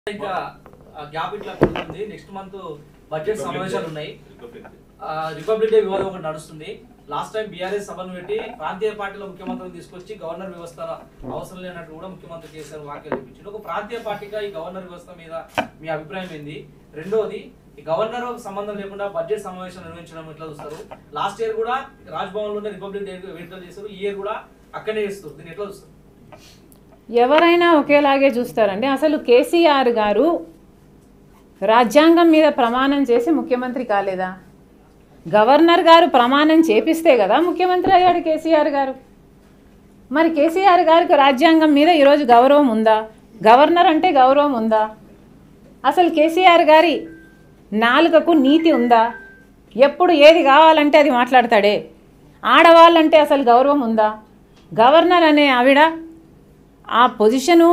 ఇంకా గ్యాప్ ఇట్లా పెరుగుతుంది నెక్స్ట్ మంత్ బడ్జెట్ సమావేశాలు ఉన్నాయి ఆ, రిపబ్లిక్ డే వివాదం ఒకటి నడుస్తుంది లాస్ట్ టైం బీఆర్ఎస్ సభను పెట్టి ప్రాంతీయ పార్టీల ముఖ్యమంత్రిని తీసుకొచ్చి గవర్నర్ వ్యవస్థ అవసరం లేనట్టు కూడా ముఖ్యమంత్రి కేసీఆర్ వ్యాఖ్యలు చూపించారు ఒక ప్రాంతీయ పార్టీగా ఈ గవర్నర్ వ్యవస్థ మీద మీ అభిప్రాయం ఏంది రెండోది ఈ గవర్నర్ సంబంధం లేకుండా బడ్జెట్ సమావేశం నిర్వహించడం ఎట్లా చూస్తారు లాస్ట్ ఇయర్ కూడా రాజ్భవన్ లోనే రిపబ్లిక్ డే వేడుకలు చేస్తారు ఈ ఇయర్ కూడా అక్కడే చేస్తారు దీన్ని ఎట్లా చూస్తారు ఎవరైనా ఒకేలాగే చూస్తారండి అసలు కేసీఆర్ గారు రాజ్యాంగం మీద ప్రమాణం చేసి ముఖ్యమంత్రి కాలేదా గవర్నర్ గారు ప్రమాణం చేపిస్తే కదా ముఖ్యమంత్రి అయ్యాడు కేసీఆర్ గారు మరి కేసీఆర్ గారికి రాజ్యాంగం మీద ఈరోజు గౌరవం ఉందా గవర్నర్ అంటే గౌరవం ఉందా అసలు కేసీఆర్ గారి నాలుకకు నీతి ఉందా ఎప్పుడు ఏది కావాలంటే అది మాట్లాడతాడే ఆడవాళ్ళంటే అసలు గౌరవం ఉందా గవర్నర్ అనే ఆవిడ ఆ పొజిషను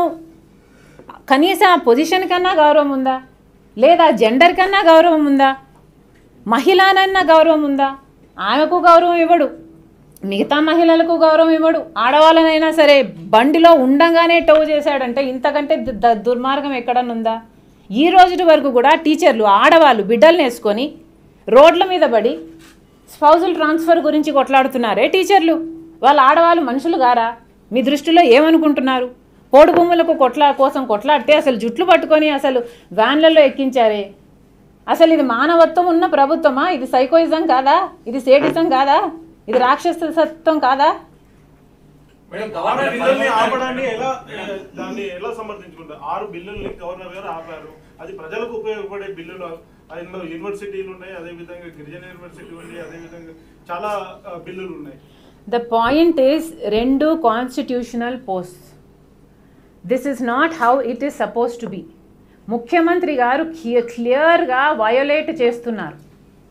కనీసం ఆ పొజిషన్ కన్నా గౌరవం ఉందా లేదా జెండర్ కన్నా గౌరవం ఉందా మహిళనన్నా గౌరవం ఉందా ఆమెకు గౌరవం ఇవ్వడు మిగతా మహిళలకు గౌరవం ఇవ్వడు ఆడవాళ్ళనైనా సరే బండిలో ఉండంగానే టవ్ చేశాడంటే ఇంతకంటే దు- ద- దుర్మార్గం ఎక్కడన్నా ఉందా ఈ రోజు వరకు కూడా టీచర్లు ఆడవాళ్ళు బిడ్డల్ని వేసుకొని రోడ్ల మీద పడి స్పౌజుల్ ట్రాన్స్ఫర్ గురించి కొట్లాడుతున్నారే టీచర్లు వాళ్ళ ఆడవాళ్ళు మనుషులు గారా మీ దృష్టిలో ఏమనుకుంటున్నారు పోడు భూములకు కొట్లా కోసం కొట్లాడితే అసలు జుట్లు పట్టుకొని అసలు వ్యాన్లలో ఎక్కించారే అసలు ఇది మానవత్వం ఉన్న ప్రభుత్వమా ఇది సైకోయిజం కాదా ఇది సేడిజం కాదా ఇది రాక్షసత్వం కాదా మేడం ఆరు గవర్నర్ బిల్లుల్ని ఆపడాన్ని ఎలా ఏ, దాన్ని ఎలా సమర్థించుకుంటారు ఆరు బిల్లుల్ని గవర్నర్ గారు ఆపారు అది ప్రజలకు ఉపయోగపడే బిల్లులు అందులో యూనివర్సిటీలు ఉన్నాయి అదే విధంగా గిరిజన యూనివర్సిటీ ఉంది అదే విధంగా చాలా ఆ, బిల్లులు ఉన్నాయి ద పాయింట్ ఈస్ రెండు constitutional post this is not how it is suppose to be ముఖ్యమంత్రి గారు క్లియర్గా వయోలేట్ చేస్తున్నారు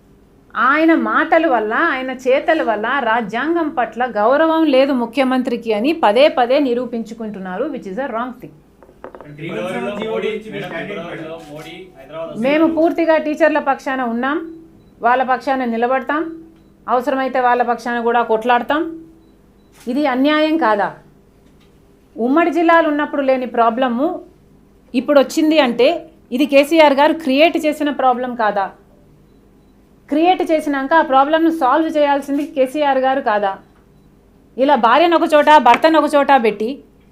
ఆయన మాటల వల్ల ఆయన చేతల వల్ల రాజ్యాంగం పట్ల గౌరవం లేదు ముఖ్యమంత్రికి అని పదే పదే నిరూపించుకుంటున్నారు which is a wrong thing ఫిబ్రవరిలో మోడీ మేడం, ఫిబ్రవరిలో మోడీ హైదరాబాద్ వస్తే మేము పూర్తిగా టీచర్ల పక్షాన ఉన్నాం వాళ్ళ పక్షాన నిలబడతాం అవసరమైతే వాళ్ళ పక్షాన కూడా కొట్లాడతాం ఇది అన్యాయం కాదా ఉమ్మడి జిల్లాలు ఉన్నప్పుడు లేని ప్రాబ్లము ఇప్పుడు వచ్చింది అంటే ఇది కేసీఆర్ గారు క్రియేట్ చేసిన ప్రాబ్లం కాదా క్రియేట్ చేసినాక ఆ ప్రాబ్లమ్ను సాల్వ్ చేయాల్సింది కేసీఆర్ గారు కాదా ఇలా భార్యను ఒక చోట భర్తను ఒక చోట పెట్టి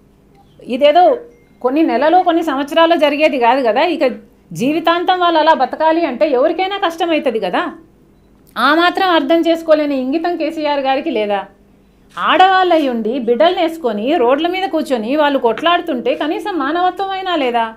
ఇదేదో కొన్ని నెలలు కొన్ని సంవత్సరాలు జరిగేది కాదు కదా ఇక జీవితాంతం వాళ్ళు అలా బతకాలి అంటే ఎవరికైనా కష్టమవుతుంది కదా ఆ మాత్రం అర్థం చేసుకోలేని ఇంగితం కేసీఆర్ గారికి లేదా ఆడవాళ్ళు అయి ఉండి బిడ్డలు వేసుకొని రోడ్ల మీద కూర్చొని వాళ్ళు కొట్లాడుతుంటే కనీసం మానవత్వం అయినా లేదా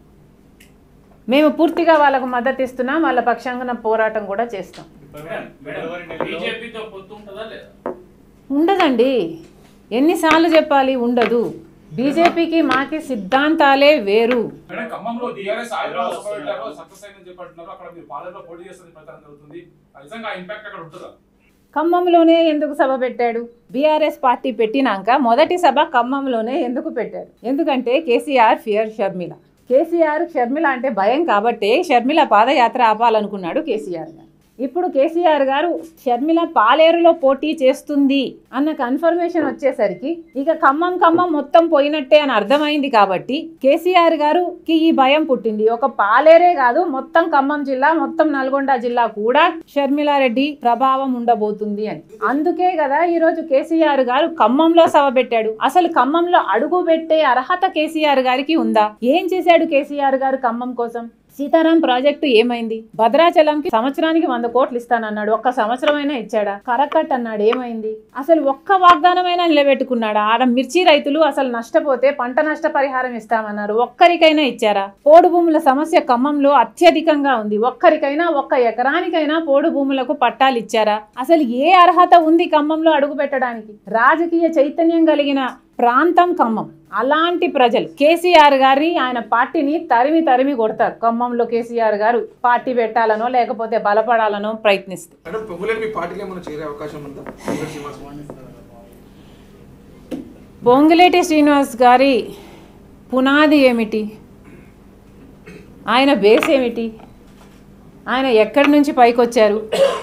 మేము పూర్తిగా వాళ్ళకు మద్దతు ఇస్తున్నాం వాళ్ళ పక్షాంగన పోరాటం కూడా చేస్తాం ఫిబ్రవరి నెలలో బీజేపీతో పొత్తు ఉంటుందా లేదా ఉండదండి ఎన్నిసార్లు చెప్పాలి ఉండదు బీజేపీకి మాకి సిద్ధాంతాలే వేరు మేడం ఖమ్మంలో టీఆర్ఎస్ హైదరాబాద్ సభ పెట్టారు సక్సెస్ అయిందని చెప్పంటున్నారు అక్కడ మీరు పాలనలో పోటీ చేస్తుంది ప్రచారం జరుగుతుంది ఆ నిజంగా ఇంపాక్ట్ అక్కడ ఉంటుందా ఖమ్మంలోనే ఎందుకు సభ పెట్టాడు బీఆర్ఎస్ పార్టీ పెట్టినాక మొదటి సభ ఖమ్మంలోనే ఎందుకు పెట్టాడు ఎందుకంటే కేసీఆర్ ఫియర్ షర్మిల కేసీఆర్ షర్మిల అంటే భయం కాబట్టే షర్మిల పాదయాత్ర ఆపాలనుకున్నాడు కేసీఆర్ గారు ఇప్పుడు కేసీఆర్ గారు షర్మిల పాలేరులో పోటీ చేస్తుంది అన్న కన్ఫర్మేషన్ వచ్చేసరికి ఇక ఖమ్మం ఖమ్మం మొత్తం పోయినట్టే అని అర్థమైంది కాబట్టి కేసీఆర్ గారుకి ఈ భయం పుట్టింది ఒక పాలేరే కాదు మొత్తం ఖమ్మం జిల్లా మొత్తం నల్గొండ జిల్లా కూడా షర్మిలారెడ్డి ప్రభావం ఉండబోతుంది అని అందుకే కదా ఈరోజు కేసీఆర్ గారు ఖమ్మంలో సభ పెట్టాడు అసలు ఖమ్మంలో అడుగు పెట్టే అర్హత కేసీఆర్ గారికి ఉందా ఏం చేశాడు కేసీఆర్ గారు ఖమ్మం కోసం సీతారాం ప్రాజెక్టు ఏమైంది భద్రాచలంకి సంవత్సరానికి వంద కోట్లు ఇస్తానన్నాడు ఒక్క సంవత్సరమైనా ఇచ్చాడా కరకట్ అన్నాడు ఏమైంది అసలు ఒక్క వాగ్దానమైనా నిలబెట్టుకున్నాడా ఆడ మిర్చి రైతులు అసలు నష్టపోతే పంట నష్ట పరిహారం ఇస్తామన్నారు ఒక్కరికైనా ఇచ్చారా పోడు భూముల సమస్య ఖమ్మంలో అత్యధికంగా ఉంది ఒక్కరికైనా ఒక్క ఎకరానికైనా పోడు భూములకు పట్టాలు ఇచ్చారా అసలు ఏ అర్హత ఉంది ఖమ్మంలో అడుగు పెట్టడానికి రాజకీయ చైతన్యం కలిగిన ప్రాంతం ఖమ్మం అలాంటి ప్రజలు కేసీఆర్ గారి ఆయన పార్టీని తరిమి తరిమి కొడతారు ఖమ్మంలో కేసీఆర్ గారు పార్టీ పెట్టాలనో లేకపోతే బలపడాలనో ప్రయత్నిస్తారు మేడం పొంగులేని మీ పార్టీలో ఏమైనా చేరే అవకాశం ఉందా పొంగులేటి శ్రీనివాస్ బొంగిలేటి శ్రీనివాస్ గారి పునాది ఏమిటి ఆయన బేస్ ఏమిటి ఆయన ఎక్కడి నుంచి పైకొచ్చారు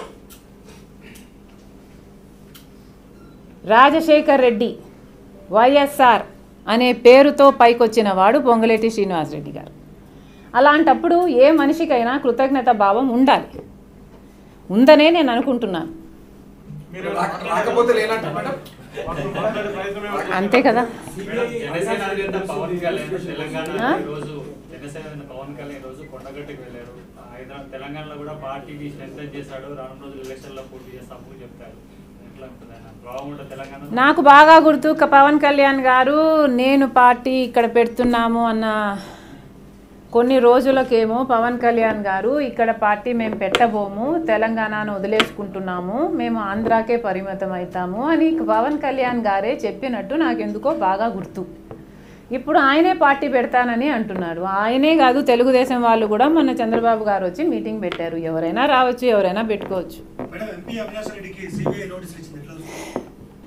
రాజశేఖర్ రెడ్డి వైఎస్ఆర్ అనే పేరుతో పైకొచ్చిన వాడు పొంగులేటి శ్రీనివాసరెడ్డి గారు అలాంటప్పుడు ఏ మనిషికైనా కృతజ్ఞత భావం ఉండాలి ఉందనే నేను అనుకుంటున్నాను మీరు రాక- రాకపోతే లేనట్టు మేడం వాళ్ళు మాట్లాడే ప్రయత్నం ఏమైనా అంతే కదా మేడం, జనసేన అధినేత పవన్ కళ్యాణ్ తెలంగాణ ఆ? ఈ రోజు జనసేన అధినేత పవన్ కళ్యాణ్ ఈ రోజు కొండగట్టుకు వెళ్ళారు హైదరాబాద్ తెలంగాణలో కూడా పార్టీని స్ట్రెంగ్ చేశాడు రానున్న రోజులు ఎలక్షన్ లో పోటీ చేస్తాము చెప్తారు ఎట్లా ఉంటుంది ఆయన ప్రభావం ఉంటుంది తెలంగాణ నాకు బాగా గుర్తు క- పవన్ కళ్యాణ్ గారు నేను పార్టీ ఇక్కడ పెడుతున్నాము అన్న కొన్ని రోజులకేమో పవన్ కళ్యాణ్ గారు ఇక్కడ పార్టీ మేము పెట్టబోము తెలంగాణను వదిలేసుకుంటున్నాము మేము ఆంధ్రాకే పరిమితం అవుతాము అని పవన్ కళ్యాణ్ గారే చెప్పినట్టు నాకు ఎందుకో బాగా గుర్తు ఇప్పుడు ఆయనే పార్టీ పెడతానని అంటున్నారు ఆయనే కాదు తెలుగుదేశం వాళ్ళు కూడా మొన్న చంద్రబాబు గారు వచ్చి మీటింగ్ పెట్టారు ఎవరైనా రావచ్చు ఎవరైనా పెట్టుకోవచ్చు మేడం ఎంపీ అవినాష్ రెడ్డికి సిబిఐ నోటీసులు ఇచ్చింది ఎట్లా చూస్తారు?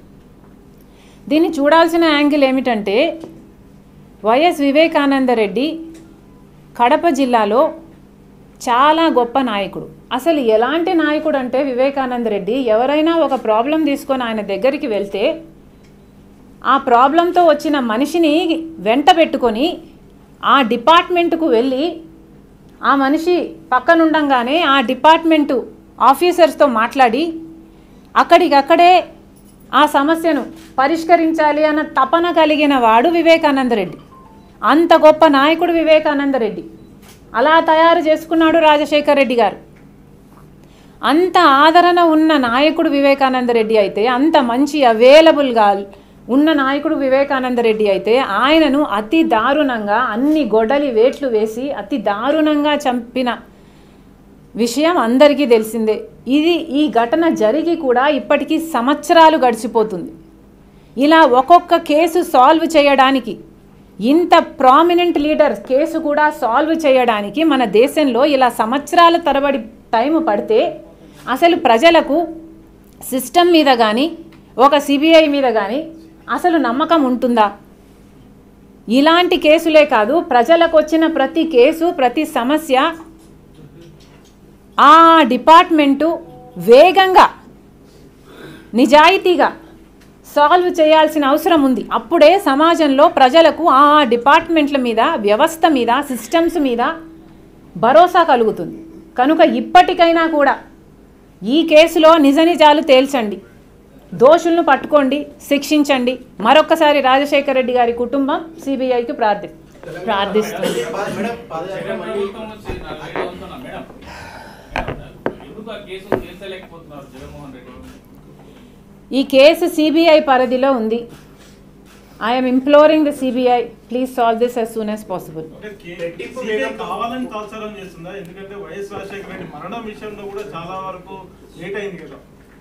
దీన్ని చూడాల్సిన యాంగిల్ ఏమిటంటే వైఎస్ వివేకానంద రెడ్డి కడప జిల్లాలో చాలా గొప్ప నాయకుడు అసలు ఎలాంటి నాయకుడు అంటే వివేకానంద రెడ్డి ఎవరైనా ఒక ప్రాబ్లం తీసుకొని ఆయన దగ్గరికి వెళ్తే ఆ ప్రాబ్లంతో వచ్చిన మనిషిని వెంట పెట్టుకొని ఆ డిపార్ట్మెంట్కు వెళ్ళి ఆ మనిషి పక్కనుండంగానే ఆ డిపార్ట్మెంటు ఆఫీసర్స్తో మాట్లాడి అక్కడికక్కడే ఆ సమస్యను పరిష్కరించాలి అన్న తపన కలిగిన వాడు వివేకానంద రెడ్డి అంత గొప్ప నాయకుడు వివేకానంద రెడ్డి అలా తయారు చేసుకున్నాడు రాజశేఖర్ రెడ్డి గారు అంత ఆదరణ ఉన్న నాయకుడు వివేకానంద రెడ్డి అయితే అంత మంచి అవైలబుల్గా ఉన్న నాయకుడు వివేకానంద రెడ్డి అయితే ఆయనను అతి దారుణంగా అన్ని గొడలి వేట్లు వేసి అతి దారుణంగా చంపిన విషయం అందరికీ తెలిసిందే ఇది ఈ ఘటన జరిగి కూడా ఇప్పటికీ సంవత్సరాలు గడిచిపోతుంది ఇలా ఒక్కొక్క కేసు సాల్వ్ చేయడానికి ఇంత ప్రామినెంట్ లీడర్ కేసు కూడా సాల్వ్ చేయడానికి మన దేశంలో ఇలా సంవత్సరాల తరబడి టైం పడితే అసలు ప్రజలకు సిస్టమ్ మీద కానీ ఒక సిబిఐ మీద కానీ అసలు నమ్మకం ఉంటుందా ఇలాంటి కేసులే కాదు ప్రజలకు వచ్చిన ప్రతి కేసు ప్రతి సమస్య ఆ డిపార్ట్మెంటు వేగంగా నిజాయితీగా సాల్వ్ చేయాల్సిన అవసరం ఉంది అప్పుడే సమాజంలో ప్రజలకు ఆ డిపార్ట్మెంట్ల మీద వ్యవస్థ మీద సిస్టమ్స్ మీద భరోసా కలుగుతుంది కనుక ఇప్పటికైనా కూడా ఈ కేసులో నిజ నిజాలు తేల్చండి దోషులను పట్టుకోండి శిక్షించండి మరొక్కసారి రాజశేఖర రెడ్డి గారి కుటుంబం సిబిఐకి ప్రార్థి ప్రార్థిస్తుంది మేడం పాదయాత్ర జగన్ మళ్ళీ ప్రభుత్వం వచ్చి నాలుగేళ్ళు అవుతున్నా, మేడం. ఎందుకు ఆ కేసులు తీర్చలేకపోతున్నారు జగన్మోహన్ రెడ్డి ఈ కేసు సిబిఐ పరిధిలో ఉంది I'm imploring the CBI please solve this as soon as possible అంటే కే- CBI కావాలని తాత్సారం చేస్తుందా ఎందుకంటే వైఎస్ రాజశేఖర రెడ్డి మరణం విషయంలో కూడా చాలా వరకు లేట్ అయింది కదా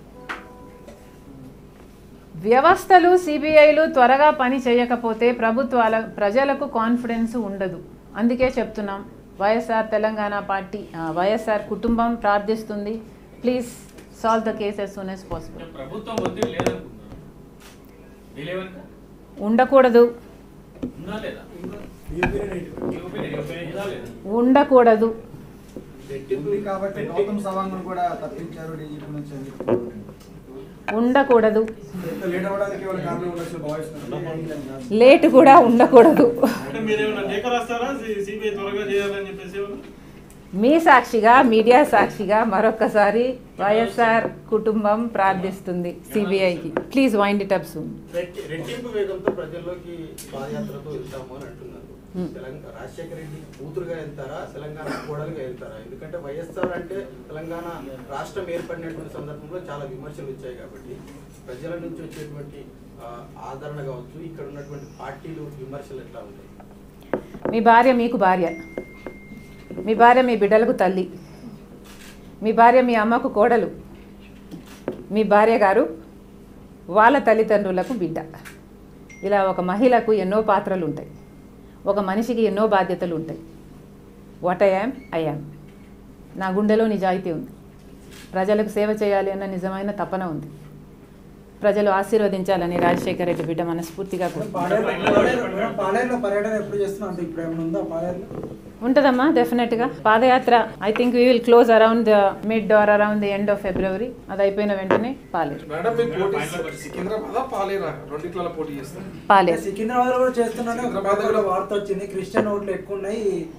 వ్యవస్థలు సిబిఐలు త్వరగా పని చేయకపోతే ప్రభుత్వాల ప్రజలకు కాన్ఫిడెన్స్ ఉండదు అందుకే చెప్తున్నాం వైఎస్ఆర్ తెలంగాణ పార్టీ ఆ, వైఎస్ఆర్ కుటుంబం ప్రార్థిస్తుంది please solve the case as soon as possible అంటే ప్రభుత్వం ఒత్తిడి లేదనుకుంటున్నారు వీలేమనుకో ఉండకూడదు ఉందా లేదా మీ ఒపీనియన్ ఒపీనియన్ ఉందా లేదా ఉండకూడదు ఉంది కాబట్టి గౌతమ్ సవాంగ్ను కూడా తప్పించారు డీజీపీ నుంచి అని చెప్తున్నారు. ఉండకూడదు ఎంత లేట్ అవ్వడానికి వాళ్ళ కారణం ఉండొచ్చు భావిస్తున్నారు లేట్ కూడా ఉండకూడదు అంటే మీరు ఏమైనా లేఖ రాస్తారా సిబిఐ త్వరగా చేయాలని చెప్పేసి ఏమన్నా? మీ సాక్షిగా మీడియా సాక్షిగా మరొకసారి వైఎస్ఆర్ కుటుంబం ప్రార్థిస్తుంది సిబిఐకి please wind it up soon రెట్టి- రెట్టింపు వేగంతో ప్రజల్లోకి పాదయాత్రతో వెళ్తాము అని అంటున్నారు Hmm. తెలంగాణ రాజశేఖర రెడ్డి కూతురుగా వెళ్తారా తెలంగాణ కోడలుగా వెళ్తారా ఎందుకంటే వైఎస్ఆర్ అంటే తెలంగాణ రాష్ట్రం ఏర్పడినటువంటి సందర్భంలో చాలా విమర్శలు వచ్చాయి కాబట్టి ప్రజల నుంచి వచ్చేటువంటి ఆ, ఆదరణ కావచ్చు ఇక్కడ ఉన్నటువంటి పార్టీలు విమర్శలు ఎట్లా ఉంటాయి మీ భార్య మీకు భార్య మీ భార్య మీ బిడ్డలకు తల్లి మీ భార్య మీ అమ్మకు కోడలు మీ భార్య గారు వాళ్ళ తల్లిదండ్రులకు బిడ్డ ఇలా ఒక మహిళకు ఎన్నో పాత్రలు ఉంటాయి ఒక మనిషికి ఎన్నో బాధ్యతలు ఉంటాయి what I am I am నా గుండెలో నిజాయితీ ఉంది ప్రజలకు సేవ చేయాలి అన్న నిజమైన తపన ఉంది ప్రజలు ఆశీర్వదించాలని రాజశేఖర రెడ్డి బిడ్డ మనస్ఫూర్తిగా కోరుకుంటున్నాను. పాలేరులో పాలేరులో పర్యటన ఎప్పుడు చేస్తున్నా అంటే ఇప్పుడు ఏమైనా ఉందా పాలేరులో ఉంటుందమ్మా డెఫినెట్గా padayatra I think we will close around the mid or around the end of February అది అయిపోయిన వెంటనే పాలేరు మేడం మీ పోటీ సికింద్రాబాద్ పాలేరా రెండిట్లలో పోటీ చేస్తారు పాలేరు సికింద్రాబాద్ లో కూడా చేస్తున్నానే ఒక సికింద్రాబాద్ కూడా వార్త వచ్చింది క్రిస్టియన్ ఓట్లు ఎక్కువ ఉన్నాయి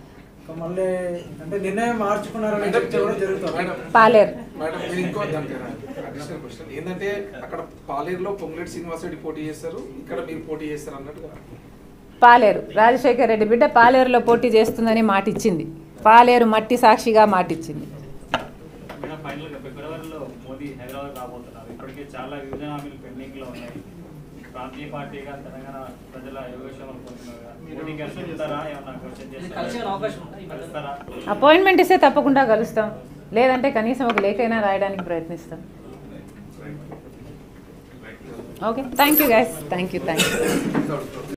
ఇంకా మళ్ళీ అంటే నిర్ణయం మార్చుకున్నారని మేడం, చర్చ కూడా జరుగుతుంది మేడం, పాలేరు మేడం మీరు ఇంకో దానికి అడిషనల్ క్వశ్చన్ ఏంటంటే అక్కడ పాలేరులో పొంగులేటి శ్రీనివాసరెడ్డి పోటీ చేస్తారు ఇక్కడ మీరు పోటీ చేస్తారు అన్నట్టుగా పాలేరు రాజశేఖర్ రెడ్డి బిడ్డ పాలేరులో పోటీ చేస్తుందని మాట ఇచ్చింది పాలేరు మట్టి సాక్షిగా మాట ఇచ్చింది మేడం ఫైనల్ గా ఫిబ్రవరిలో మోదీ హైదరాబాద్ రాబోతున్నారు ఇప్పటికే చాలా విభజన హామీలు పెండింగ్ లో ఉన్నాయి ప్రాంతీయ పార్టీగా తెలంగాణ ప్రజల యోగక్షేమాలు పొందుతున్నారు కదా. మోడీ గారు చెప్తారా ఏమన్నా క్వశ్చన్ కలిసే అవకాశం ఉందా ఈ మధ్యలో? చేస్తారా అపాయింట్మెంట్ ఇస్తే తప్పకుండా కలుస్తాం లేదంటే కనీసం ఒక లేఖైనా రాయడానికి ప్రయత్నిస్తాం okay thank you guys thank you thank you